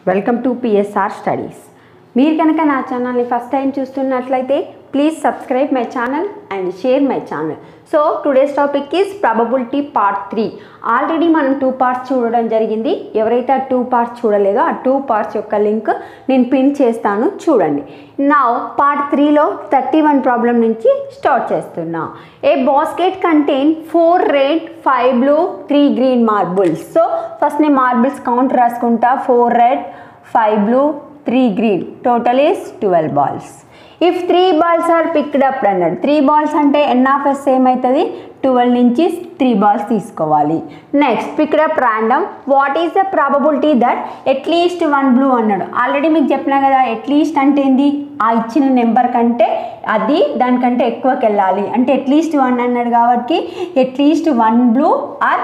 Welcome to PSR studies మీరు కనుక నా ఛానల్ని ఫస్ట్ టైం చూస్తున్నట్లయితే please subscribe my channel and share my channel so today's topic is probability part three already మనం two parts చూడడం జరిగింది ఎవరైతే ఆ టూ పార్ట్స్ చూడలేదో ఆ టూ పార్ట్స్ యొక్క లింక్ నేను పిన్ చేస్తాను చూడండి నా పార్ట్ త్రీలో థర్టీ వన్ ప్రాబ్లం నుంచి స్టార్ట్ చేస్తున్నా a basket contain four red five blue three green marbles so first నేను మార్బుల్స్ కౌంట్ రాసుకుంటా four red five blue three green total is twelve balls if three balls are picked up అన్నాడు three balls అంటే N of S ఏమవుతుంది twelve నుంచి three balls తీసుకోవాలి next picked up random what is the probability that at least one blue అన్నాడు already మీకు చెప్పినా కదా at least అంటే ఏంది ఆ ఇచ్చిన నెంబర్ కంటే అది దానికంటే ఎక్కువకి వెళ్ళాలి అంటే అట్లీస్ట్ వన్ అన్నాడు కాబట్టి at least one blue or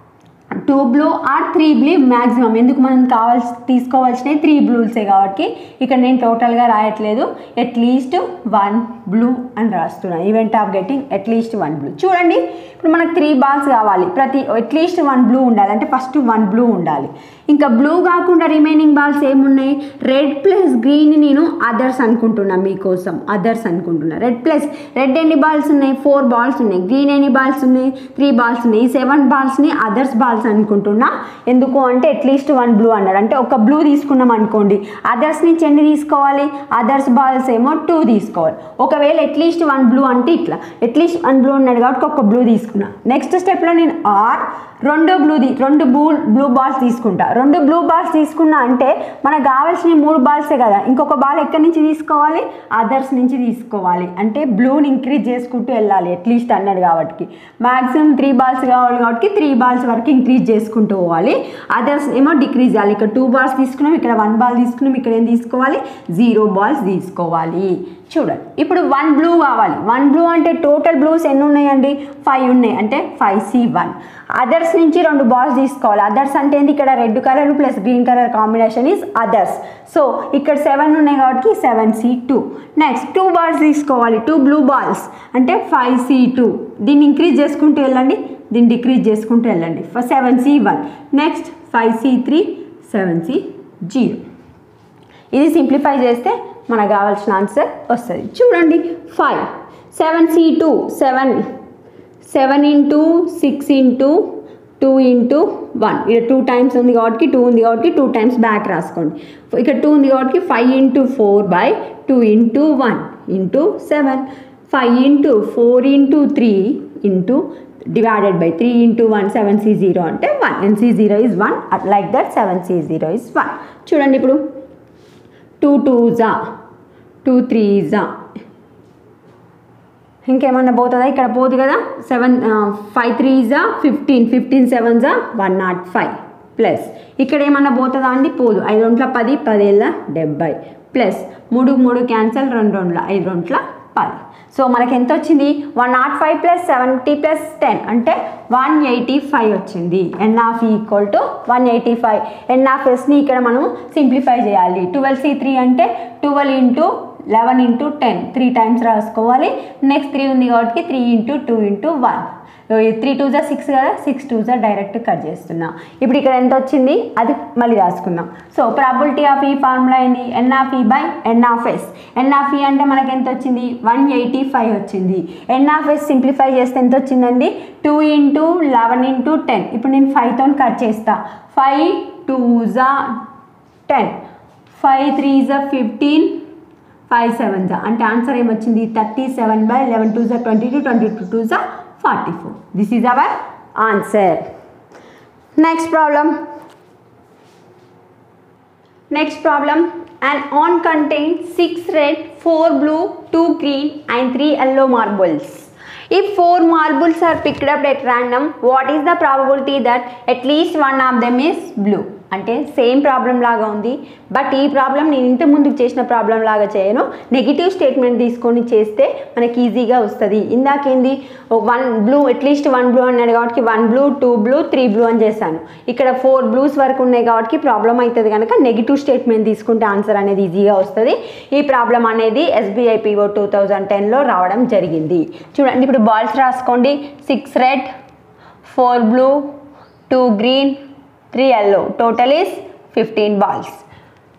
two blue or three blue maximum ఎందుకు మనం కావాల్సి తీసుకోవాల్సినవి త్రీ బ్లూసే కాబట్టి ఇక్కడ నేను టోటల్గా రాయట్లేదు అట్లీస్ట్ వన్ బ్లూ అని రాస్తున్నాను event of getting at least one blue చూడండి ఇప్పుడు మనకు త్రీ బాల్స్ కావాలి ప్రతి అట్లీస్ట్ వన్ బ్లూ ఉండాలి అంటే ఫస్ట్ వన్ బ్లూ ఉండాలి ఇంకా బ్లూ కాకుండా రిమైనింగ్ బాల్స్ ఏమున్నాయి రెడ్ ప్లస్ గ్రీన్ నేను అదర్స్ అనుకుంటున్నా మీకోసం అదర్స్ అనుకుంటున్నా రెడ్ ప్లస్ రెడ్ ఎన్ని బాల్స్ ఉన్నాయి ఫోర్ బాల్స్ ఉన్నాయి గ్రీన్ ఎన్ని బాల్స్ ఉన్నాయి త్రీ బాల్స్ ఉన్నాయి ఈ సెవెన్ బాల్స్ని అదర్స్ బాల్స్ అనుకుంటున్నా ఎందుకు అంటే అట్లీస్ట్ వన్ బ్లూ అన్నాడు అంటే ఒక బ్లూ తీసుకున్నాం అనుకోండి అదర్స్ నుంచి ఎన్ని తీసుకోవాలి అదర్స్ బాల్స్ ఏమో టూ తీసుకోవాలి ఒకవేళ అట్లీస్ట్ వన్ బ్లూ అంటే ఇట్లా అట్లీస్ట్ వన్ బ్లూ ఉన్నాడు కాబట్టి ఒక బ్లూ తీసుకున్నా నెక్స్ట్ స్టెప్లో నేను ఆర్ రెండు బ్లూ రెండు బ్లూ బ్లూ బాల్స్ తీసుకుంటా రెండు బ్లూ బాల్స్ తీసుకున్నా అంటే మనకు కావాల్సిన మూడు బాల్సే కదా ఇంకొక బాల్ ఎక్కడి నుంచి తీసుకోవాలి అదర్స్ నుంచి తీసుకోవాలి అంటే బ్లూని ఇంక్రీజ్ చేసుకుంటూ వెళ్ళాలి అట్లీస్ట్ అన్నాడు కాబట్టి మ్యాక్సిమం త్రీ బాల్స్ కావాలి కాబట్టి త్రీ బాల్స్ వరకు ఇంక్రీజ్ చేసుకుంటూ పోవాలి అదర్స్ ఏమో డిక్రీజ్ చేయాలి ఇక్కడ టూ బాల్స్ తీసుకున్నాం ఇక్కడ వన్ బాల్ తీసుకున్నాం ఇక్కడ ఏం తీసుకోవాలి జీరో బాల్స్ తీసుకోవాలి చూడండి ఇప్పుడు వన్ బ్లూ కావాలి వన్ బ్లూ అంటే టోటల్ బ్లూస్ ఎన్ని ఉన్నాయండి ఫైవ్ ఉన్నాయి అంటే ఫైవ్ సి వన్ అదర్స్ నుంచి రెండు బాల్స్ తీసుకోవాలి అదర్స్ అంటే ఏంటి ఇక్కడ red colour plus green colour combination is others so ఇక్కడ సెవెన్ ఉన్నాయి కాబట్టి seven C two next two balls తీసుకోవాలి టూ బ్లూ బాల్స్ అంటే ఫైవ్ సి టూ దీన్ని ఇంక్రీజ్ చేసుకుంటూ వెళ్ళండి దీన్ని డిక్రీజ్ చేసుకుంటూ వెళ్ళండి seven C one next five C three seven C zero ఇది సింప్లిఫై చేస్తే మనకు కావాల్సిన ఆన్సర్ వస్తుంది చూడండి five seven C two seven seven into six into two into one ఇక్కడ టూ టైమ్స్ ఉంది కాబట్టి టూ ఉంది కాబట్టి టూ టైమ్స్ బ్యాక్ రాసుకోండి ఇక్కడ టూ ఉంది కాబట్టి five into four by two into one into seven five into four into three into divided by three into one seven C zero అంటే one N C zero is one like that seven C zero is one చూడండి ఇప్పుడు two two జా two three జా ఇంకేమన్నా పోతుందా ఇక్కడ పోదు కదా సెవెన్ ఫైవ్ త్రీ జా ఫిఫ్టీన్ ఫిఫ్టీన్ సెవెన్ జా వన్ నాట్ ఫైవ్ ప్లస్ ఇక్కడ ఏమన్నా పోతుందా అండి పోదు ఐదు రెంట్ల పది పదేళ్ళ డెబ్బై ప్లస్ మూడు మూడు క్యాన్సల్ రెండు రెండుల ఐదు రెంట్ల పది సో మనకి ఎంత వచ్చింది one nought five plus seventy plus ten అంటే వన్ ఎయిటీ ఫైవ్ వచ్చింది N of equal to one eighty five N of ఎస్ని ఇక్కడ మనం సింప్లిఫై చేయాలి ట్వెల్వ్ సి త్రీ అంటే twelve into eleven into ten three times రాసుకోవాలి నెక్స్ట్ త్రీ ఉంది కాబట్టి three into two into one three two జా సిక్స్ కదా సిక్స్ టూ జా డైరెక్ట్ కట్ చేస్తున్నా ఇప్పుడు ఇక్కడ ఎంత వచ్చింది అది మళ్ళీ రాసుకుందాం so probability of E formula ఏంది ఎన్ of E by N of S N of E అంటే మనకి ఎంత వచ్చింది వన్ ఎయిటీ ఫైవ్ వచ్చింది ఎన్ ఆఫ్ ఎస్ సింప్లిఫై చేస్తే ఎంత వచ్చిందండి two into eleven into ten ఇప్పుడు నేను ఫైవ్తో కట్ చేస్తా ఫైవ్ టూ జా టెన్ ఫైవ్ త్రీ జా ఫిఫ్టీన్ ఫైవ్ సెవెన్ జా అంటే ఆన్సర్ ఏమొచ్చింది thirty seven by eleven two జా twenty two twenty two two జా forty four this is our answer next problem next problem an on contains 6 red 4 blue 2 green and 3 yellow marbles if 4 marbles are picked up at random what is the probability that at least one of them is blue అంటే same problem లాగా ఉంది but ఈ problem నేను ఇంత ముందుకు చేసిన problem లాగా చేయను నెగిటివ్ స్టేట్మెంట్ తీసుకొని చేస్తే మనకి ఈజీగా వస్తుంది ఇందాకేంది one blue at least one blue అన్నాడు కాబట్టి one blue two blue three blue అని చేశాను ఇక్కడ ఫోర్ బ్లూస్ వరకు ఉన్నాయి కాబట్టి ప్రాబ్లం అవుతుంది కనుక నెగిటివ్ స్టేట్మెంట్ తీసుకుంటే ఆన్సర్ అనేది ఈజీగా వస్తుంది ఈ ప్రాబ్లం అనేది ఎస్బీఐ పిఓ టూ థౌజండ్ టెన్లో రావడం జరిగింది చూడండి ఇప్పుడు బాల్స్ రాసుకోండి six red four blue two green three yellow total is fifteen balls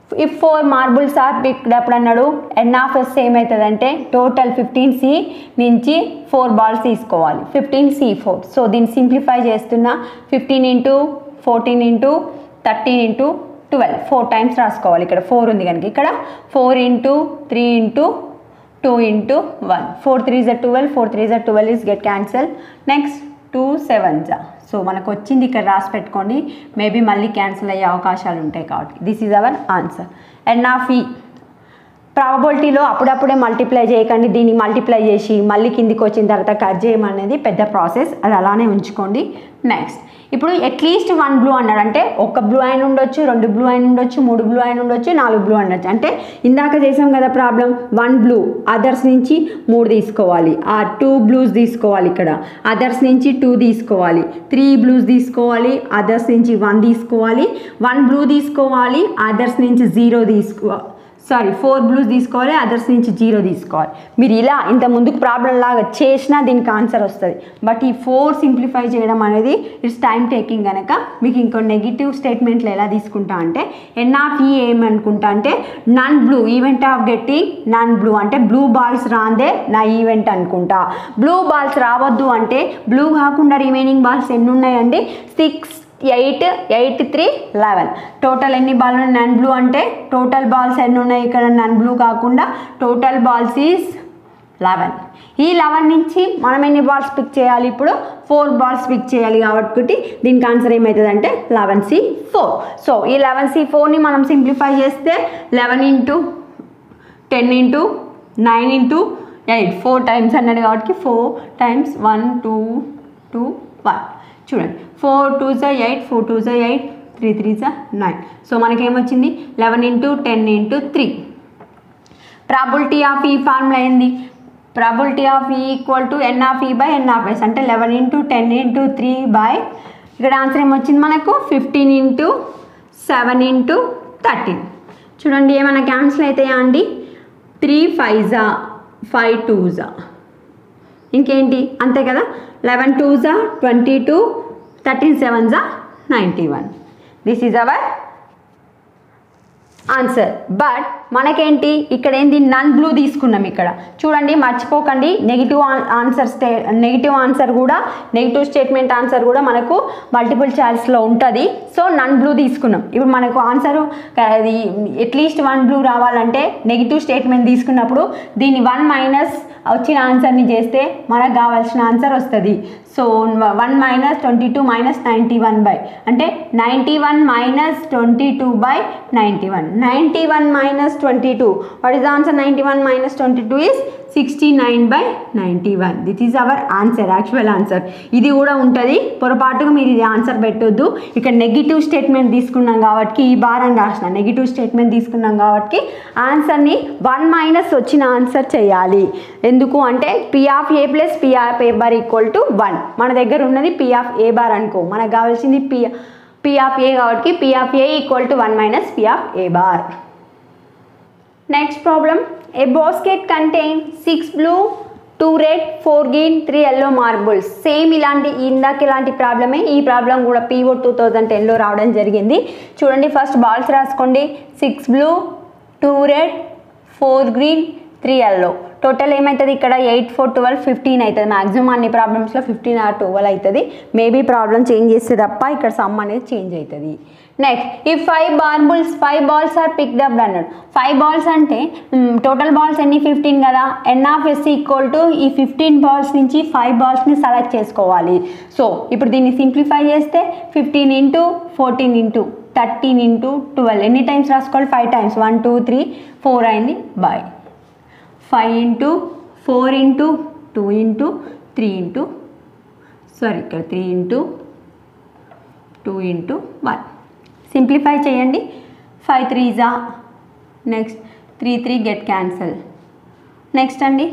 if four marbles are picked up అన్నాడు ఎన్ ఆఫ్ ఎస్ ఏమవుతుందంటే టోటల్ ఫిఫ్టీన్ సి నుంచి ఫోర్ బాల్స్ తీసుకోవాలి ఫిఫ్టీన్ సి ఫోర్ సో దీన్ని simplify చేస్తున్నా fifteen into fourteen into thirteen into twelve four times రాసుకోవాలి ఇక్కడ four ఉంది కనుక ఇక్కడ four into three into two into one four three జా ట్వెల్వ్ ఫోర్ త్రీ జా twelve is get cancel next two seven జా సో మనకు వచ్చింది ఇక్కడ రాసి పెట్టుకోండి మేబీ మళ్ళీ క్యాన్సిల్ అయ్యే అవకాశాలు ఉంటాయి కాబట్టి this is our answer and నా ఫీ ప్రాబబిలిటీలో అప్పుడప్పుడే మల్టిప్లై చేయకండి దీన్ని మల్టిప్లై చేసి మళ్ళీ కిందికి వచ్చిన తర్వాత కట్ చేయమనేది పెద్ద ప్రాసెస్ అది అలానే ఉంచుకోండి నెక్స్ట్ ఇప్పుడు అట్లీస్ట్ వన్ బ్లూ అన్నాడు అంటే ఒక బ్లూ అయిన ఉండొచ్చు రెండు బ్లూ అయిన ఉండొచ్చు మూడు బ్లూ అయిన ఉండొచ్చు నాలుగు బ్లూ ఉండొచ్చు అంటే ఇందాక చేసాం కదా ప్రాబ్లం వన్ బ్లూ అదర్స్ నుంచి మూడు తీసుకోవాలి ఆ టూ బ్లూస్ తీసుకోవాలి ఇక్కడ అదర్స్ నుంచి టూ తీసుకోవాలి త్రీ బ్లూస్ తీసుకోవాలి అదర్స్ నుంచి వన్ తీసుకోవాలి వన్ బ్లూ తీసుకోవాలి అదర్స్ నుంచి జీరో తీసుకో సారీ ఫోర్ బ్లూస్ తీసుకోవాలి అదర్స్ నుంచి జీరో తీసుకోవాలి మీరు ఇలా ఇంత ముందుకు ప్రాబ్లం లాగా చేసినా దీనికి ఆన్సర్ వస్తుంది బట్ ఈ ఫోర్ సింప్లిఫై చేయడం అనేది ఇట్స్ టైం టేకింగ్ కనుక మీకు ఇంకో నెగిటివ్ స్టేట్మెంట్లు ఎలా తీసుకుంటా అంటే ఎన్ ఆఫ్ ఈ ఏమనుకుంటా అంటే none blue event of getting none blue అంటే బ్లూ బాల్స్ రాందే నా ఈవెంట్ అనుకుంటా బ్లూ బాల్స్ రావద్దు అంటే బ్లూ కాకుండా రిమైనింగ్ బాల్స్ ఎన్ని ఉన్నాయండి six eight eight three eleven total ఎన్ని బాల్ నన్ బ్లూ అంటే టోటల్ బాల్స్ ఎన్ని ఉన్నాయి ఇక్కడ నన్ బ్లూ కాకుండా టోటల్ బాల్స్ ఈజ్ లెవెన్ ఈ లెవెన్ నుంచి మనం ఎన్ని బాల్స్ పిక్ చేయాలి ఇప్పుడు ఫోర్ బాల్స్ పిక్ చేయాలి కాబట్టి దీనికి ఆన్సర్ ఏమవుతుంది అంటే లెవెన్ సి ఫోర్ సో ఈ లెవెన్ సి ఫోర్ని మనం సింప్లిఫై చేస్తే eleven into ten into nine into eight four times అన్నాడు కాబట్టి four times one two two one చూడండి ఫోర్ టూ జా ఎయిట్ ఫోర్ టూ జా ఎయిట్ త్రీ త్రీ జా నైన్ సో మనకేమొచ్చింది eleven into ten into three probability of E formula ఏంది probability of E equal to N of E by N of S అంటే eleven into ten into three by ఇక్కడ answer ఏమొచ్చింది మనకు fifteen into seven into thirteen చూడండి ఏమైనా cancel అవుతాయా అండి three five జా ఫైవ్ టూ జా ఇంకేంటి అంతే కదా లెవెన్ టూ జా ట్వంటీ టూ థర్టీన్ సెవెన్ జా ninety one this is our answer but మనకేంటి ఇక్కడ ఏంది నన్ బ్లూ తీసుకున్నాం ఇక్కడ చూడండి మర్చిపోకండి negative answer stay negative answer కూడా నెగిటివ్ స్టేట్మెంట్ ఆన్సర్ కూడా మనకు మల్టిపుల్ ఛాయిస్లో ఉంటుంది సో నన్ బ్లూ తీసుకున్నాం ఇప్పుడు మనకు ఆన్సర్ అది అట్లీస్ట్ వన్ బ్లూ రావాలంటే నెగిటివ్ స్టేట్మెంట్ తీసుకున్నప్పుడు దీన్ని వన్ మైనస్ వచ్చిన ఆన్సర్ని చేస్తే మనకు కావాల్సిన ఆన్సర్ వస్తుంది so one minus twenty two minus ninety one by అంటే ninety one minus twenty two by ninety one ninety one minus twenty two what is answer ninety one minus twenty two is sixty nine by ninety one that is our answer actual answer ఇది కూడా ఉంటుంది పొరపాటుగా మీరు ఇది answer పెట్టొద్దు ఇక్కడ negative statement తీసుకున్నాం కాబట్టి ఈ బార్ అని రాసిన నెగిటివ్ స్టేట్మెంట్ తీసుకున్నాం కాబట్టి ఆన్సర్ని వన్ మైనస్ వచ్చిన ఆన్సర్ చేయాలి ఎందుకు అంటే P of A plus P of A bar equal to one మన దగ్గర ఉన్నది పి ఆఫ్ ఏ బార్ అనుకో మనకు కావాల్సింది పి పి ఆఫ్ ఏ కాబట్టి P of A equal to one minus P of A bar next problem a basket contain six blue two red four green three yellow marbles same ఇలాంటి ఇందాక ఇలాంటి ప్రాబ్లమే ఈ problem కూడా PO two thousand టెన్లో రావడం జరిగింది చూడండి ఫస్ట్ బాల్స్ రాసుకోండి six blue two red four green three yellow total ఏమవుతుంది ఇక్కడ ఎయిట్ ఫోర్ ట్వెల్వ్ ఫిఫ్టీన్ అవుతుంది మాక్సిమం అన్ని ప్రాబ్లమ్స్లో ఫిఫ్టీన్ ఆర్ ట్వెల్వ్ అవుతుంది మేబీ ప్రాబ్లం చేంజ్ చేస్తే తప్ప ఇక్కడ సమ్ అనేది చేంజ్ అవుతుంది నెక్స్ట్ ఈ five marbles five balls are picked up అన్నాడు ఫైవ్ బాల్స్ అంటే టోటల్ బాల్స్ ఎన్ని ఫిఫ్టీన్ కదా N of S equal to ఈ ఫిఫ్టీన్ బాల్స్ నుంచి ఫైవ్ బాల్స్ని సెలెక్ట్ చేసుకోవాలి సో ఇప్పుడు దీన్ని సింప్లిఫై చేస్తే fifteen into fourteen into thirteen into twelve ఎన్ని టైమ్స్ రాసుకోవాలి five times one two three four అయింది by five into four into two into three into sorry ఇక్కడ three into two into one simplify చేయండి five three జా next three three get cancel next అండి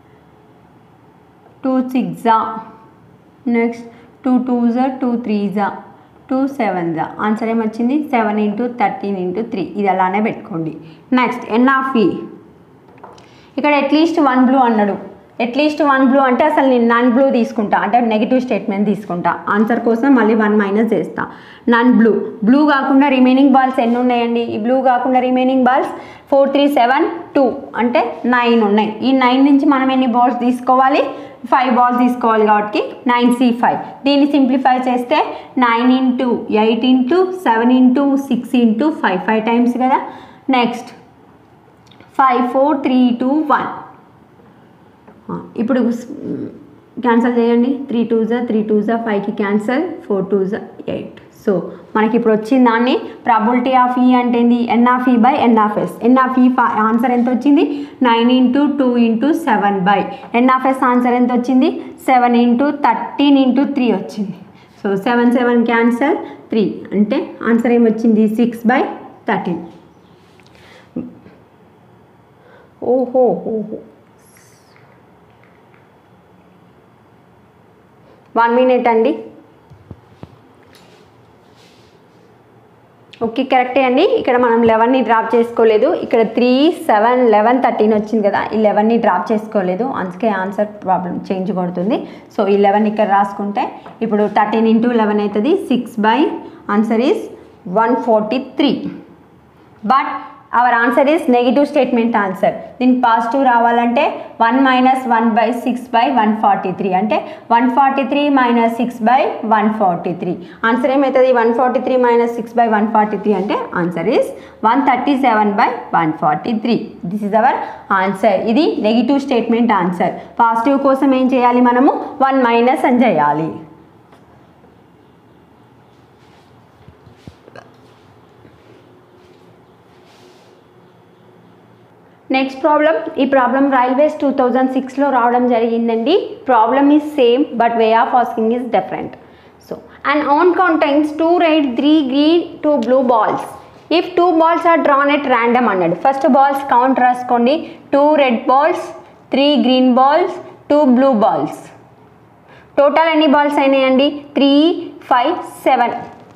two six జా next two two జా two three జా two seven జా answer ఏమొచ్చింది seven into thirteen into three ఇది అలానే పెట్టుకోండి నెక్స్ట్ ఎన్ ఆఫ్ ఈ ఇక్కడ అట్లీస్ట్ వన్ బ్లూ అన్నాడు అట్లీస్ట్ వన్ బ్లూ అంటే అసలు నేను నన్ బ్లూ తీసుకుంటా అంటే నెగిటివ్ స్టేట్మెంట్ తీసుకుంటా ఆన్సర్ కోసం మళ్ళీ వన్ మైనస్ చేస్తా నన్ బ్లూ బ్లూ కాకుండా రిమైనింగ్ బాల్స్ ఎన్ని ఉన్నాయండి ఈ బ్లూ కాకుండా remaining balls four three seven two అంటే నైన్ ఉన్నాయి ఈ నైన్ నుంచి మనం ఎన్ని బాల్స్ తీసుకోవాలి ఫైవ్ బాల్స్ తీసుకోవాలి కాబట్టి నైన్ సి ఫైవ్ దీన్ని సింప్లిఫై చేస్తే nine into eight into seven into six into five five times కదా next five four three two one ఇప్పుడు క్యాన్సల్ చేయండి త్రీ టూ జా త్రీ టూ జా ఫైవ్కి క్యాన్సల్ ఫోర్ టూ జా ఎయిట్ సో మనకి ఇప్పుడు వచ్చిన దాన్ని ప్రాబిలిటీ ఆఫ్ ఈ అంటే ఏంది ఎన్ of E by N of S N of E answer ఎంత వచ్చింది nine into two into seven by N of S answer ఎంత వచ్చింది seven into thirteen into three వచ్చింది so seven seven cancel three అంటే answer ఏమొచ్చింది six by thirteen ఓహో ఓహో one minute అండి ఓకే కరెక్టే అండి ఇక్కడ మనం లెవెన్ని డ్రాప్ చేసుకోలేదు ఇక్కడ త్రీ సెవెన్ లెవెన్ థర్టీన్ వచ్చింది కదా ఈ లెవెన్ని డ్రాప్ చేసుకోలేదు అందుకే ఆన్సర్ ప్రాబ్లం చేంజ్ కొడుతుంది సో ఈ లెవెన్ ఇక్కడ రాసుకుంటే ఇప్పుడు థర్టీన్ ఇంటూ లెవెన్ అవుతుంది six by answer is one forty three but our answer is negative statement answer దీనికి పాజిటివ్ రావాలంటే one minus one by six by one forty three అంటే one forty three minus six by one forty three answer ఏమవుతుంది one forty three minus six by one forty three అంటే answer is one thirty seven by one forty three this is our answer ఇది negative statement answer positive కోసం ఏం చేయాలి మనము one minus అని చేయాలి next problem ఈ ప్రాబ్లం రైల్వేస్ టూ థౌజండ్ సిక్స్లో రావడం జరిగిందండి problem is same but way of asking is different so and on contains two red three green two blue balls if two balls are drawn at random అన్నాడు first balls count రాసుకోండి two red balls three green balls two blue balls total ఎన్ని balls అయినాయండి three five seven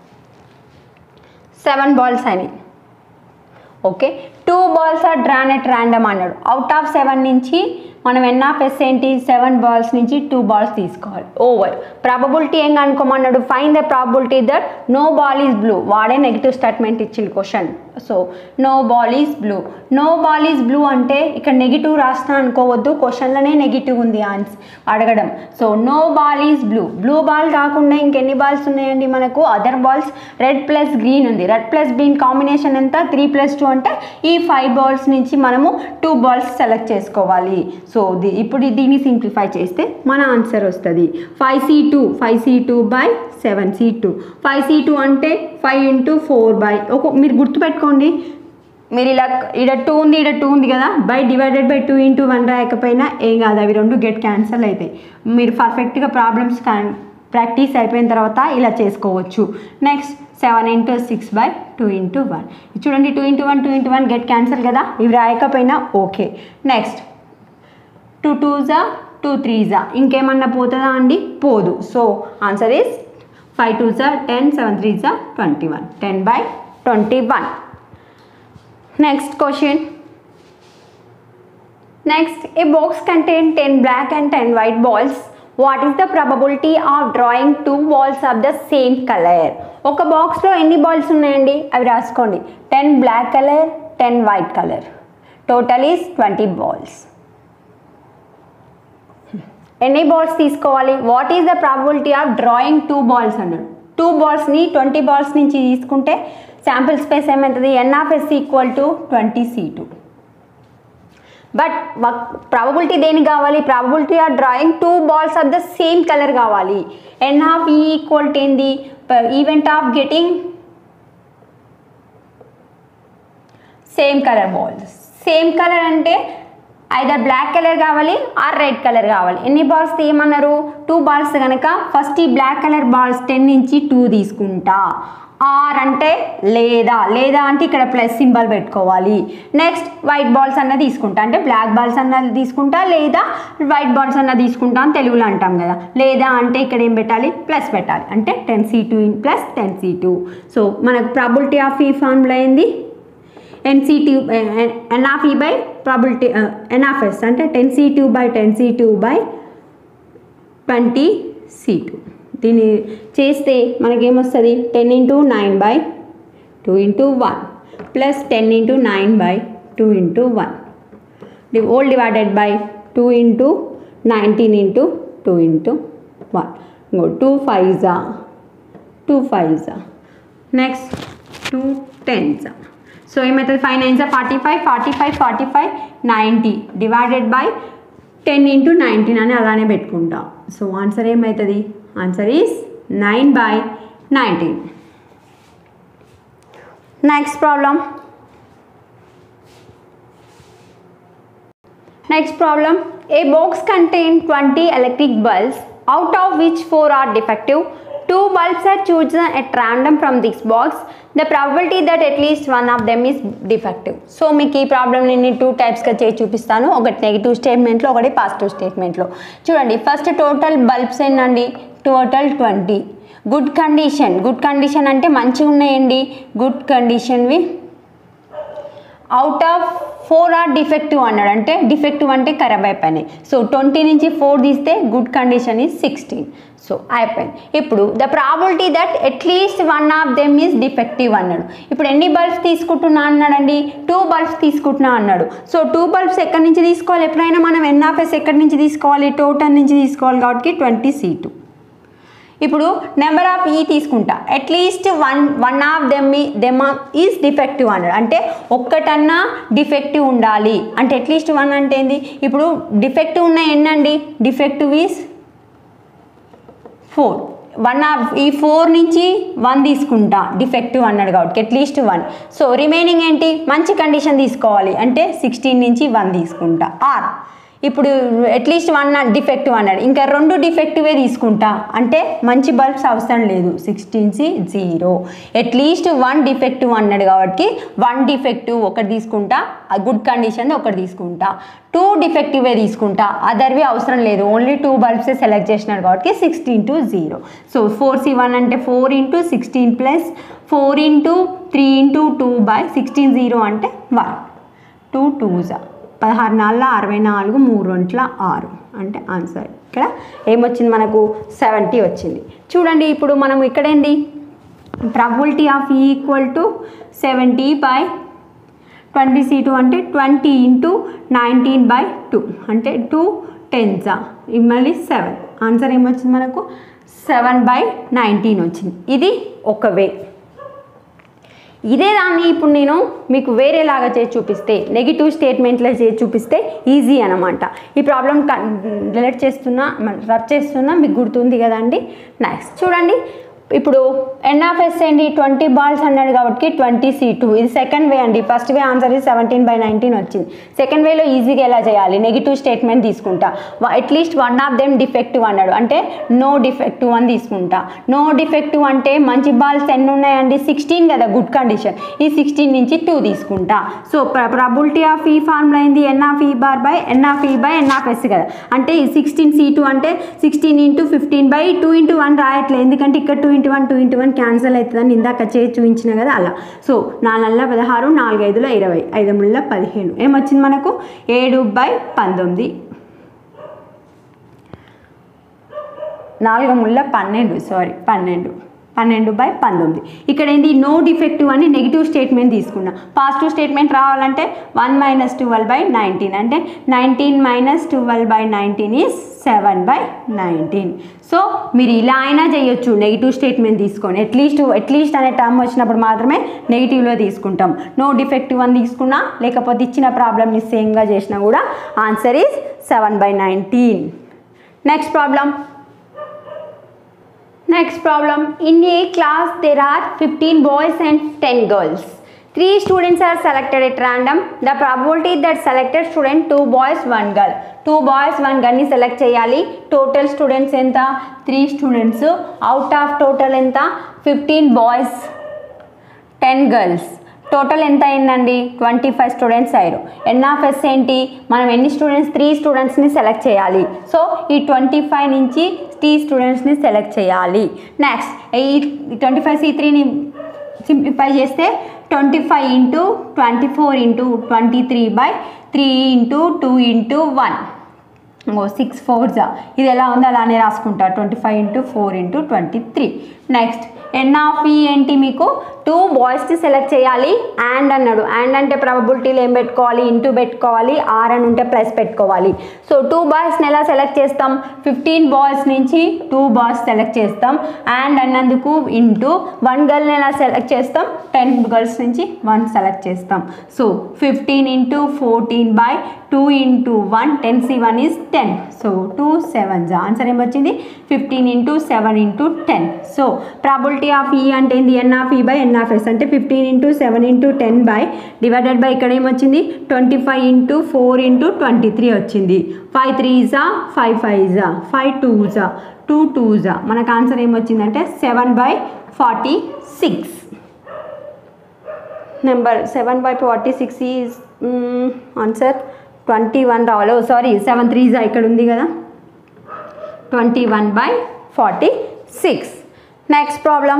seven balls అయినాయి okay two balls are drawn at random అన్నాడు out of seven నుంచి మనం N of S ఏంటి seven balls నుంచి two balls తీసుకోవాలి over probability ఏం కనుక్కోమన్నాడు find the probability that no ball is blue వాడే నెగిటివ్ స్టేట్మెంట్ ఇచ్చింది question so no ball is blue no ball is blue అంటే ఇక్కడ నెగిటివ్ రాస్తా అనుకోవద్దు క్వశ్చన్లోనే నెగిటివ్ ఉంది ఆన్సర్ అడగడం so no ball is blue blue ball కాకుండా ఇంకెన్ని బాల్స్ ఉన్నాయండి మనకు other balls red plus green ఉంది రెడ్ ప్లస్ గ్రీన్ కాంబినేషన్ ఎంత త్రీ ప్లస్ టూ అంటే ఈ ఫైవ్ బాల్స్ నుంచి మనము టూ బాల్స్ సెలెక్ట్ చేసుకోవాలి సో ది ఇప్పుడు దీన్ని సింప్లిఫై చేస్తే మన ఆన్సర్ వస్తుంది five C two five C two by seven C two five C two అంటే ఫైవ్ ఇంటూ ఫోర్ బై ఒక మీరు గుర్తుపెట్టుకోండి మీరు ఇలా ఇక్కడ టూ ఉంది ఇక్కడ టూ ఉంది కదా by divided by two into one రాయకపోయినా ఏం కాదు అవి రెండు గెట్ క్యాన్సల్ అవుతాయి మీరు పర్ఫెక్ట్గా ప్రాబ్లమ్స్ ప్రాక్టీస్ అయిపోయిన తర్వాత ఇలా చేసుకోవచ్చు next seven into six by two into one చూడండి two into one two into one get cancel కదా ఇవి రాయకపోయినా ఓకే నెక్స్ట్ టూ టూ జా టూ త్రీ జా ఇంకేమన్నా పోతుందా అండి పోదు so answer is five two జా టెన్ సెవెన్ త్రీ జా twenty one ten by twenty one next question next a box contain ten black and ten white balls what is the probability of drawing two balls of the same colour ఒక బాక్స్లో ఎన్ని balls ఉన్నాయండి అవి రాసుకోండి ten black colour ten white colour total is twenty balls ఎన్ని balls తీసుకోవాలి what is the probability of drawing two balls అన్నాడు two బాల్స్ని ట్వంటీ బాల్స్ నుంచి తీసుకుంటే శాంపిల్ స్పేస్ ఏమవుతుంది N of S equal to twenty C two but probability దేనికి కావాలి probability of drawing two balls of the same colour కావాలి N of E equal to ఏంది event of getting same colour balls same colour అంటే either black colour కావాలి or red colour కావాలి ఎన్ని balls తీయమన్నారు two balls కనుక first ఈ black colour balls ten నుంచి టూ తీసుకుంటా ఆర్ అంటే లేదా లేదా అంటే ఇక్కడ ప్లస్ సింబల్ పెట్టుకోవాలి నెక్స్ట్ వైట్ బాల్స్ అన్న తీసుకుంటా అంటే బ్లాక్ బాల్స్ అన్న తీసుకుంటా లేదా వైట్ బాల్స్ అన్న తీసుకుంటా అని తెలుగులో అంటాం కదా లేదా అంటే ఇక్కడ ఏం పెట్టాలి ప్లస్ పెట్టాలి అంటే ten C two in plus ten C two so మనకు ప్రాబిలిటీ ఆఫ్ ఈ ఫార్ములా ఏంది N C two N of E by probability N of S అంటే ten C two by ten C two by twenty C two దీన్ని చేస్తే మనకేమొస్తుంది ten into nine by two into one plus ten into nine by two into one whole divided by two into nineteen into two into one ఇంకో two five జా two five జా next two tens so ఏమవుతుంది five nine జా forty five forty five forty five ninety divided by ten into nineteen అని అలానే పెట్టుకుంటాం so answer ఏమవుతుంది answer is nine by nineteen next problem Next problem. A box contains 20 electric bulbs, out of which 4 are defective. Two bulbs are chosen at random from this box. The probability that at least one of them is defective. So మీకు ఈ problem నేను two టైప్స్గా చేసి చూపిస్తాను ఒకటి negative స్టేట్మెంట్లో ఒకటి positive స్టేట్మెంట్లో చూడండి first total bulbs ఏంటండి total twenty good condition good condition అంటే మంచిగా ఉన్నాయండి గుడ్ కండిషన్వి out of four or defective అన్నాడు అంటే డిఫెక్టివ్ అంటే ఖరాబ్ అయిపోయినాయి సో ట్వంటీ నుంచి ఫోర్ తీస్తే good condition is sixteen so అయిపోయింది ఇప్పుడు the probability that at least one of them is defective అన్నాడు ఇప్పుడు ఎన్ని బల్బ్స్ తీసుకుంటున్నా అన్నాడండి టూ బల్బ్స్ తీసుకుంటున్నా అన్నాడు సో టూ బల్బ్స్ ఎక్కడి నుంచి తీసుకోవాలి ఎప్పుడైనా మనం ఎన్ఆఫ్ఎస్ ఎక్కడి నుంచి తీసుకోవాలి టోటల్ నుంచి తీసుకోవాలి కాబట్టి ట్వంటీ సీ టూ ఇప్పుడు నెంబర్ ఆఫ్ ఈ తీసుకుంటా at least one one of them them is defective అన్నాడు అంటే ఒక్కటన్నా డిఫెక్టివ్ ఉండాలి అంటే అట్లీస్ట్ వన్ అంటే ఏంది ఇప్పుడు డిఫెక్టివ్ ఉన్న ఎన్నండి defective is four one of ఈ ఫోర్ నుంచి వన్ తీసుకుంటా డిఫెక్టివ్ అన్నాడు కాబట్టి అట్లీస్ట్ వన్ సో రిమైనింగ్ ఏంటి మంచి కండిషన్ తీసుకోవాలి అంటే సిక్స్టీన్ నుంచి వన్ తీసుకుంటా ఆర్ ఇప్పుడు అట్లీస్ట్ వన్ డిఫెక్టివ్ అన్నాడు ఇంకా రెండు డిఫెక్టివే తీసుకుంటా అంటే మంచి బల్బ్స్ అవసరం లేదు sixteen C zero at least one defective అన్నాడు కాబట్టి వన్ డిఫెక్టివ్ ఒకటి తీసుకుంటా గుడ్ కండిషన్ ఒకటి తీసుకుంటా టూ డిఫెక్టివే తీసుకుంటా అదర్వి అవసరం లేదు ఓన్లీ టూ బల్బ్సే సెలెక్ట్ చేసినాడు కాబట్టి sixteen to zero so four C one అంటే four into sixteen plus four into three into two by sixteen zero అంటే వన్ టూ టూజా పదహారు నాలుగు అరవై నాలుగు మూడు రెంట్ల ఆరు అంటే ఆన్సర్ ఇక్కడ ఏమొచ్చింది మనకు సెవెంటీ వచ్చింది చూడండి ఇప్పుడు మనం ఇక్కడ ఏంది probability of equal to seventy by twenty C two అంటే twenty into nineteen by two అంటే టూ టెన్సా ఇది మళ్ళీ సెవెన్ ఆన్సర్ ఏమొచ్చింది మనకు సెవెన్ బై నైన్టీన్ వచ్చింది ఇది ఒక వే ఇదే దాన్ని ఇప్పుడు నేను మీకు వేరేలాగా చేసి చూపిస్తే నెగిటివ్ స్టేట్మెంట్లో చేసి చూపిస్తే ఈజీ అనమాట ఈ ప్రాబ్లం రిలేట్ చేస్తున్నా రబ్ చేస్తున్నా మీకు గుర్తుంది కదండి నెక్స్ట్ చూడండి ఇప్పుడు ఎన్ఆఫ్ఎస్ ఏంటి ట్వంటీ బాల్స్ అన్నాడు కాబట్టి ట్వంటీ సి టూ ఇది సెకండ్ వే అండి ఫస్ట్ వే ఆన్సర్ ఇది సెవెంటీన్ బై నైన్టీన్ వచ్చింది సెకండ్ వేలో ఈజీగా ఎలా చేయాలి నెగిటివ్ స్టేట్మెంట్ తీసుకుంటా at least one of them defective అన్నాడు అంటే నో డిఫెక్టివ్ అని తీసుకుంటా నో డిఫెక్టివ్ అంటే మంచి బాల్స్ ఎన్ని ఉన్నాయండి సిక్స్టీన్ కదా గుడ్ కండిషన్ ఈ సిక్స్టీన్ నుంచి టూ తీసుకుంటా so probability of E formula అయింది n of E bar by N of E by N of S కదా అంటే ఈ సిక్స్టీన్ సి టూ అంటే sixteen into fifteen by two into one రాయట్లేదు ఎందుకంటే ఇక్కడ two into one two into one cancel అవుతుందని ఇందాక చేసి చూపించిన కదా అలా సో నాలుగు పదహారు నాలుగు ఐదులో ఇరవై ఐదు ముళ్ళ పదిహేను ఏమొచ్చింది మనకు ఏడు బై పంతొమ్మిది నాలుగు ముళ్ళ పన్నెండు సారీ పన్నెండు పన్నెండు బై పంతొమ్మిది ఇక్కడ ఏంది నో డిఫెక్టివ్ అని నెగిటివ్ స్టేట్మెంట్ తీసుకున్నా పాజిటివ్ స్టేట్మెంట్ రావాలంటే one minus twelve by nineteen అంటే nineteen minus twelve by nineteen is seven by nineteen so మీరు ఇలా అయినా చేయొచ్చు నెగిటివ్ స్టేట్మెంట్ తీసుకొని అట్లీస్ట్ అట్లీస్ట్ అనే టర్మ్ వచ్చినప్పుడు మాత్రమే నెగిటివ్లో తీసుకుంటాం నో డిఫెక్టివ్ అని తీసుకున్నా లేకపోతే ఇచ్చిన ప్రాబ్లమ్ని సేమ్గా చేసినా కూడా answer is seven by nineteen next problem Next problem. In a class, there are 15 boys and 10 girls. Three students are selected at random. The probability that selected student two boys, one girl. Two boys one గన్ని select చేయాలి total students ఎంత three students out of total ఎంత fifteen boys ten girls total ఎంత అయిందండి twenty five students అయ్యారు ఎన్ఆఫ్ఎస్ ఏంటి మనం ఎన్ని స్టూడెంట్స్ త్రీ స్టూడెంట్స్ని సెలెక్ట్ చేయాలి సో ఈ ట్వంటీ ఫైవ్ నుంచి త్రీ స్టూడెంట్స్ని సెలెక్ట్ చేయాలి నెక్స్ట్ ఈ ట్వంటీ ఫైవ్ సి త్రీని సింప్లిఫై చేస్తే twenty five into twenty four into twenty three by three into two into one ఇంకో సిక్స్ ఫోర్ జా ఇది ఎలా ఉందో అలానే రాసుకుంటా twenty five into four into twenty three next N of E ఏంటి మీకు టూ బాయ్స్ని సెలెక్ట్ చేయాలి అండ్ అన్నాడు అండ్ అంటే ప్రాబబిలిటీలు ఏం పెట్టుకోవాలి ఇంటూ పెట్టుకోవాలి ఆర్ అని ఉంటే ప్లస్ పెట్టుకోవాలి సో టూ బాయ్స్ని ఎలా సెలెక్ట్ చేస్తాం ఫిఫ్టీన్ బాయ్స్ నుంచి టూ బాయ్స్ సెలెక్ట్ చేస్తాం అండ్ అన్నందుకు ఇంటూ వన్ గర్ల్ని ఎలా సెలెక్ట్ చేస్తాం టెన్ గర్ల్స్ నుంచి వన్ సెలెక్ట్ చేస్తాం so fifteen into fourteen by two into one ten C one is ten so two seven answer ఏమొచ్చింది fifteen into seven into ten so probability of E అంటే ఏంది ఎన్ of E by N of S అంటే fifteen into seven into ten by divided by ఇక్కడ ఏమొచ్చింది twenty five into four into twenty three వచ్చింది five three జా five five జా five two జా two two జా మనకు ఆన్సర్ ఏమొచ్చిందంటే seven by forty six number seven by forty six is answer twenty one రావాలి సారీ సెవెన్ త్రీ జా ఇక్కడ ఉంది కదా twenty one by forty six next problem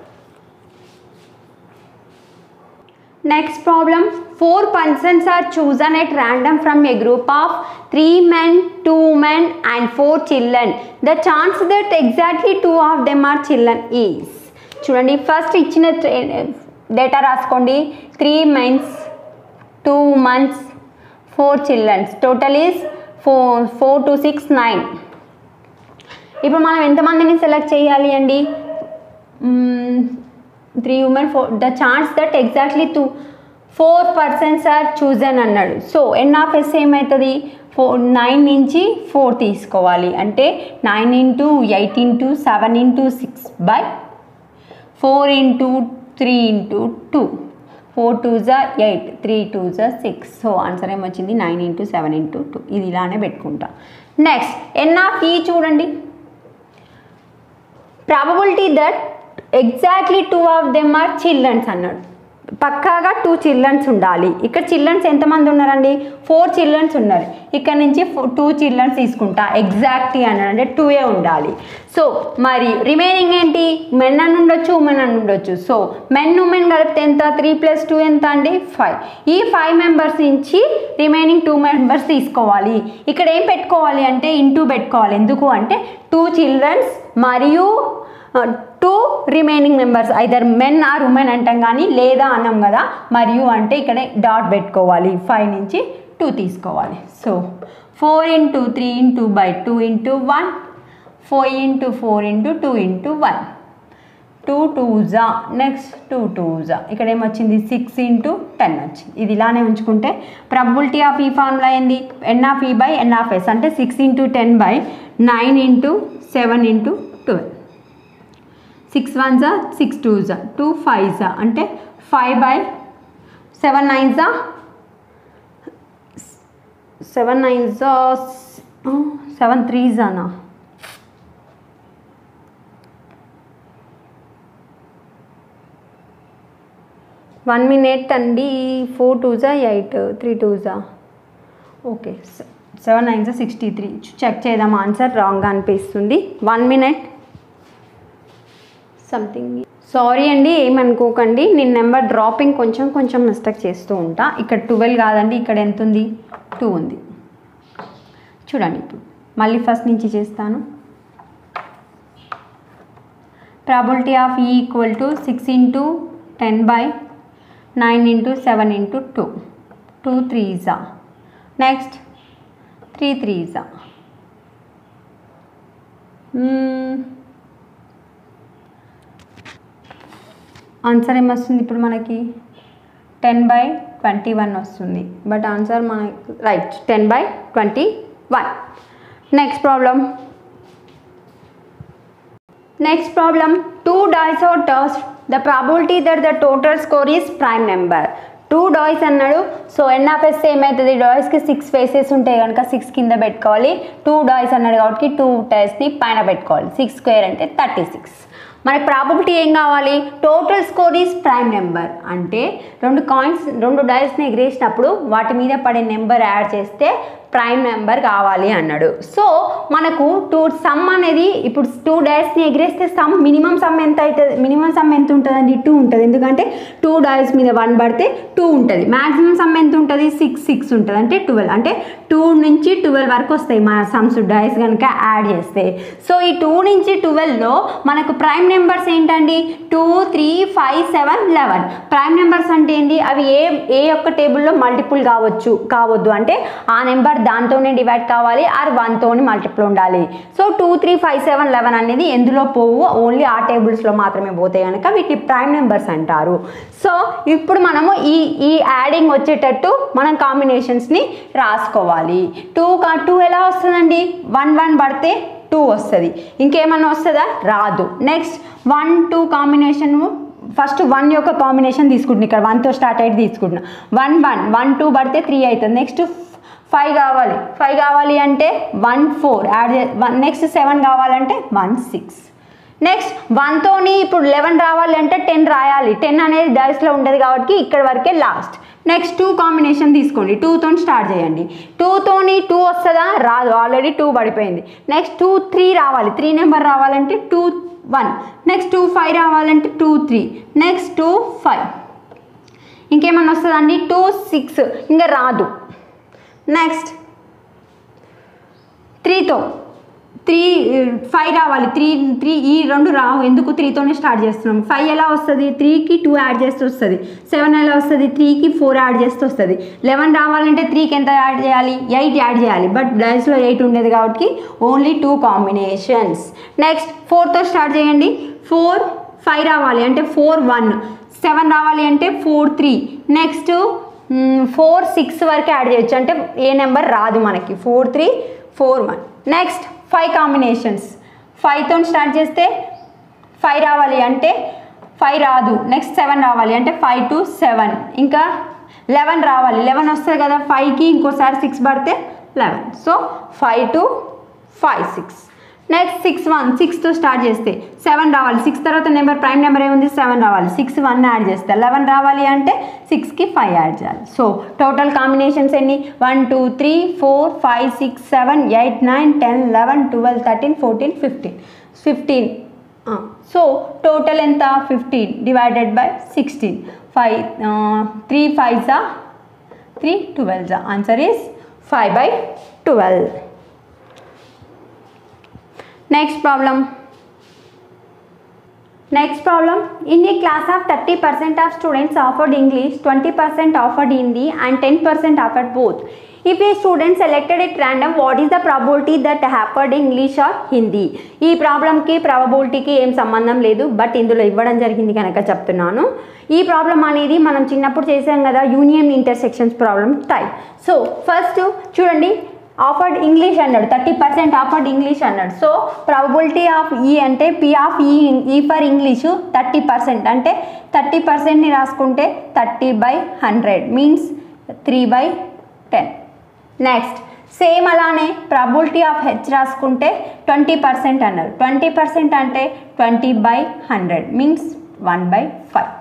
Next problem four persons are chosen at random from a group of three men, two men, and four children. The chance that exactly two of them are children is చూడండి first ఇచ్చిన data రాసుకోండి three mens two months four childrens total is four four to six nine ఇప్పుడు మనం ఎంతమందిని select చేయాలి అండి three women four the chance that exactly two four persons are chosen అన్నాడు so n of S ఏమవుతుంది four nine నుంచి four తీసుకోవాలి అంటే nine into eight into seven into six by four into three into two four two జా eight three two జా six so answer ఏమొచ్చింది nine into seven into two ఇది ఇలానే పెట్టుకుంటా నెక్స్ట్ ఎన్ ఆఫ్ ఈ చూడండి probability that exactly two of them are childrens అన్నాడు పక్కాగా two childrens ఉండాలి ఇక్కడ చిల్డ్రన్స్ ఎంతమంది ఉన్నారండి ఫోర్ చిల్డ్రన్స్ ఉన్నారు ఇక్కడ నుంచి టూ చిల్డ్రన్స్ తీసుకుంటా ఎగ్జాక్ట్లీ అన్నాడు అంటే టూ ఏ ఉండాలి సో మరి రిమైనింగ్ ఏంటి మెన్ అని ఉండొచ్చు ఉమెన్ అని ఉండొచ్చు సో మెన్ ఉమెన్ కలిపితే ఎంత త్రీ ప్లస్ టూ ఎంత అండి ఫైవ్ ఈ ఫైవ్ మెంబర్స్ నుంచి రిమైనింగ్ టూ మెంబర్స్ తీసుకోవాలి ఇక్కడ ఏం పెట్టుకోవాలి అంటే ఇంటూ పెట్టుకోవాలి ఎందుకు అంటే టూ చిల్డ్రన్స్ మరియు two remaining members either men or women అంటాం కానీ లేదా అన్నాం కదా మరియు అంటే ఇక్కడ డాట్ పెట్టుకోవాలి ఫైవ్ నుంచి టూ తీసుకోవాలి so four into three into by two into one four into four into two into one two two జా నెక్స్ట్ టూ టూ జా ఇక్కడ ఏమొచ్చింది సిక్స్ ఇంటూ టెన్ వచ్చింది ఇది ఇలానే ఉంచుకుంటే ప్రాబిలిటీ ఆఫ్ ఈ ఫార్ములా ఏంది ఎన్ of E by N of S అంటే six into ten by nine into seven into twelve six one జా సిక్స్ టూ జా టూ ఫైవ్ జా అంటే ఫైవ్ బై సెవెన్ నైన్ జా సెవెన్ నైన్ జా seven three జానా one minute అండి four two జా ఎయిట్ త్రీ టూ జా ఓకే సెవెన్ నైన్ జా సిక్స్టీ త్రీ చెక్ చేద్దాం ఆన్సర్ రాంగ్గా అనిపిస్తుంది వన్ మినిట్ సంథింగ్ సారీ అండి ఏమనుకోకండి నేను నెంబర్ డ్రాపింగ్ కొంచెం కొంచెం మిస్టేక్ చేస్తూ ఉంటా ఇక్కడ ట్వెల్వ్ కాదండి ఇక్కడ ఎంత ఉంది టూ ఉంది చూడండి ఇప్పుడు మళ్ళీ ఫస్ట్ నుంచి చేస్తాను probability of E equal to six into ten by nine into seven into two two త్రీజా నెక్స్ట్ త్రీ త్రీజా ఆన్సర్ ఏమొస్తుంది ఇప్పుడు మనకి టెన్ బై ట్వంటీ వన్ వస్తుంది బట్ ఆన్సర్ మనకి right ten by twenty one next problem next problem two dice are టర్స్ the probability that the total score is prime number two dice అన్నాడు so ఎన్ఆఫ్ఎస్ ఏమవుతుంది డాయ్స్కి six faces ఉంటాయి కనుక six కింద పెట్టుకోవాలి two dice అన్నాడు కాబట్టి టూ టైర్స్ని పైన పెట్టుకోవాలి సిక్స్ స్క్వేర్ అంటే థర్టీ సిక్స్ మనకి ప్రాబిలిటీ ఏం కావాలి total score is prime number అంటే రెండు కాయిన్స్ రెండు డైస్ని ఎగిరేసినప్పుడు వాటి మీద పడే నెంబర్ యాడ్ చేస్తే ప్రైమ్ నెంబర్ కావాలి అన్నాడు సో మనకు టూ సమ్ అనేది ఇప్పుడు టూ డైస్ని ఎగిరేస్తే సమ్ మినిమం సమ్ ఎంత అవుతుంది మినిమం సమ్ ఎంత ఉంటుందండి టూ ఉంటుంది ఎందుకంటే టూ డైస్ మీద వన్ పడితే టూ ఉంటుంది మ్యాక్సిమం సమ్ ఎంత ఉంటుంది సిక్స్ సిక్స్ ఉంటుంది అంటే ట్వెల్వ్ అంటే టూ నుంచి ట్వెల్వ్ వరకు వస్తాయి మన సమ్స్ డైస్ కనుక యాడ్ చేస్తే సో ఈ టూ నుంచి ట్వెల్వ్లో మనకు ప్రైమ్ నెంబర్స్ ఏంటండి two three five seven eleven prime numbers అంటే ఏంటి అవి ఏ ఏ ఒక్క టేబుల్లో మల్టిపుల్ కావచ్చు కావద్దు అంటే ఆ నెంబర్ దాంతోనే డివైడ్ కావాలి ఆర్ వన్తోని మల్టిపుల్ ఉండాలి so two three five seven eleven అనేది ఎందులో పోవు ఓన్లీ ఆ టేబుల్స్లో మాత్రమే పోతాయి కనుక వీటిని ప్రైమ్ నెంబర్స్ అంటారు సో ఇప్పుడు మనము ఈ ఈ యాడింగ్ వచ్చేటట్టు మనం కాంబినేషన్స్ని రాసుకోవాలి టూ కా టూ ఎలా వస్తుందండి వన్ వన్ పడితే టూ వస్తుంది ఇంకేమన్నా వస్తుందా రాదు next one two combination first one యొక్క కాంబినేషన్ తీసుకుంటున్నా ఇక్కడ వన్తో స్టార్ట్ అయితే తీసుకుంటున్నా వన్ వన్ వన్ టూ పడితే త్రీ అవుతుంది నెక్స్ట్ ఫైవ్ కావాలి ఫైవ్ కావాలి అంటే వన్ ఫోర్ యాడ్ చే వన్ నెక్స్ట్ సెవెన్ కావాలంటే వన్ సిక్స్ నెక్స్ట్ వన్తోని ఇప్పుడు లెవెన్ రావాలి అంటే టెన్ రాయాలి టెన్ అనేది డైస్లో ఉండదు కాబట్టి ఇక్కడ వరకే లాస్ట్ నెక్స్ట్ టూ కాంబినేషన్ తీసుకోండి టూతో స్టార్ట్ చేయండి టూతోని టూ వస్తుందా రాదు ఆల్రెడీ టూ పడిపోయింది నెక్స్ట్ టూ త్రీ రావాలి త్రీ నెంబర్ రావాలంటే two one next two five రావాలంటే two three next two five ఇంకేమన్నా వస్తుందండి టూ సిక్స్ ఇంకా రాదు నెక్స్ట్ త్రీతో త్రీ ఫైవ్ రావాలి త్రీ త్రీ ఈ రెండు రావు ఎందుకు త్రీతోనే స్టార్ట్ చేస్తున్నాం ఫైవ్ ఎలా వస్తుంది త్రీకి టూ యాడ్ చేస్తే వస్తుంది సెవెన్ ఎలా వస్తుంది త్రీకి ఫోర్ యాడ్ చేస్తే వస్తుంది లెవెన్ రావాలంటే త్రీకి ఎంత యాడ్ చేయాలి ఎయిట్ యాడ్ చేయాలి బట్ డైస్లో ఎయిట్ ఉండేది కాబట్టి ఓన్లీ టూ కాంబినేషన్స్ నెక్స్ట్ ఫోర్తో స్టార్ట్ చేయండి ఫోర్ ఫైవ్ రావాలి అంటే ఫోర్ వన్ సెవెన్ రావాలి అంటే four three next four six వరకు యాడ్ చేయొచ్చు అంటే ఏ నెంబర్ రాదు మనకి four three four one next five combinations ఫైవ్తో స్టార్ట్ చేస్తే ఫైవ్ రావాలి అంటే ఫైవ్ రాదు నెక్స్ట్ సెవెన్ రావాలి అంటే ఫైవ్ టు సెవెన్ ఇంకా లెవెన్ రావాలి లెవెన్ వస్తుంది కదా ఫైవ్కి ఇంకోసారి సిక్స్ పడితే eleven so five two five six next six one సిక్స్తో స్టార్ట్ చేస్తే సెవెన్ రావాలి సిక్స్ తర్వాత నెంబర్ ప్రైమ్ నెంబర్ ఏముంది సెవెన్ రావాలి సిక్స్ వన్ యాడ్ చేస్తే లెవెన్ రావాలి అంటే సిక్స్కి ఫైవ్ యాడ్ చేయాలి సో టోటల్ కాంబినేషన్స్ ఎన్ని one two three four five six seven eight nine ten eleven twelve thirteen fourteen fifteen fifteen so total ఎంత fifteen divided by sixteen five three five జా three twelve జా answer is five by twelve Next problem. Next problem. In a class of 30% of students offered English, 20% offered Hindi and 10% offered both. If a student selected at random, what is the probability that offered English or Hindi? ఈ ప్రాబ్లంకి ప్రాబబిలిటీకి ఏం సంబంధం లేదు but ఇందులో ఇవ్వడం జరిగింది కనుక చెప్తున్నాను ఈ ప్రాబ్లం అనేది మనం చిన్నప్పుడు చేసాం కదా union intersections problem type so first చూడండి ఆఫర్డ్ ఇంగ్లీష్ అన్నాడు థర్టీ పర్సెంట్ ఆఫర్డ్ ఇంగ్లీష్ అన్నాడు సో ప్రాబబిలిటీ ఆఫ్ ఈ అంటే P of E E for English thirty percent అంటే థర్టీ పర్సెంట్ని రాసుకుంటే thirty by hundred means three by ten next same అలానే probability of H రాసుకుంటే twenty percent అన్నారు twenty percent అంటే twenty by hundred means one by five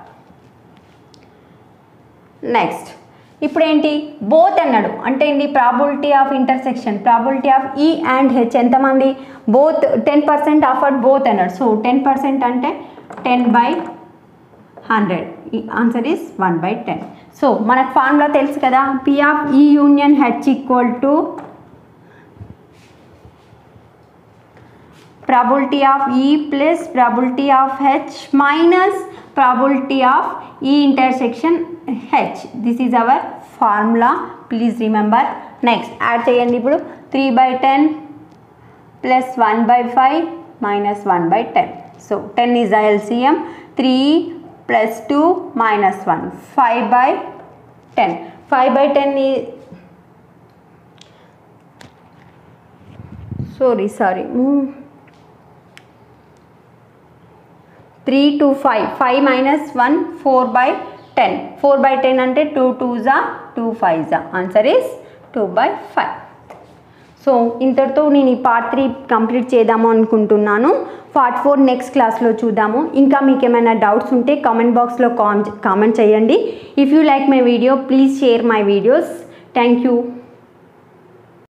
next ఇప్పుడు ఏంటి both అన్నాడు అంటే ఏంటి probability of intersection probability of E and H ఎంతమంది both ten percent afford both అన్నాడు సో టెన్ పర్సెంట్ అంటే ten by hundred answer is one by ten so మనకు ఫార్ములా తెలుసు కదా P of E union H equal to probability of E plus probability of H minus probability of E intersection H. This is our formula. Please remember. Next, add చేయండి ఇప్పుడు three by ten plus one by five minus one by ten so ten is LCM three plus two minus one five by ten five by ten ఈ sorry sorry three to five five minus one four by ten four by ten అంటే two two జా two five జా answer is two by five so ఇంతటితో నేను ఈ part three complete చేద్దాము అనుకుంటున్నాను part four next క్లాస్లో చూద్దాము ఇంకా మీకు ఏమైనా డౌట్స్ ఉంటే కామెంట్ బాక్స్లో కామెంట్ చేయండి if you like my video please share my videos thank you